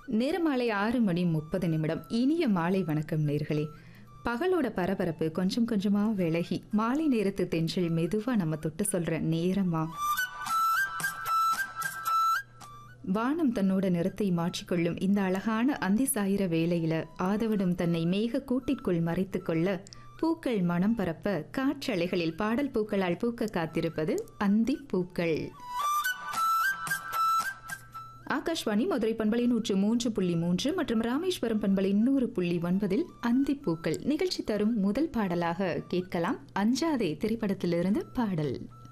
நேரம் மாலை ஆறு மணி முப்பது நிமிடம் இனிய மாலை வணக்கம் நேர்களே பகலோட பரபரப்பு கொஞ்சம் கொஞ்சமா விலகி மாலை நேரத்து தென்றல் மெதுவா நம்ம தொட்டு சொல்ற நேரமா வானம் தன்னோட நிறத்தை மாற்றிக்கொள்ளும் இந்த அழகான அந்தி சாயிர வேளையில ஆதவனும் தன்னை மேக கூட்டிற்குள் மறைத்துக் கொள்ள பூக்கள் மனம் பரப்ப காற்றலைகளில் பாடல் பூக்களால் பூக்க காத்திருப்பது அந்தி பூக்கள் ஆகாஷ்வாணி மதுரை பண்பலை நூற்று மூன்று புள்ளி மூன்று மற்றும் ராமேஸ்வரம் பண்பலை நூறு புள்ளி ஒன்பதில் அந்திப்பூக்கள் நிகழ்ச்சி தரும் முதல் பாடலாக கேட்கலாம் அஞ்சாதே திரைப்படத்திலிருந்து பாடல்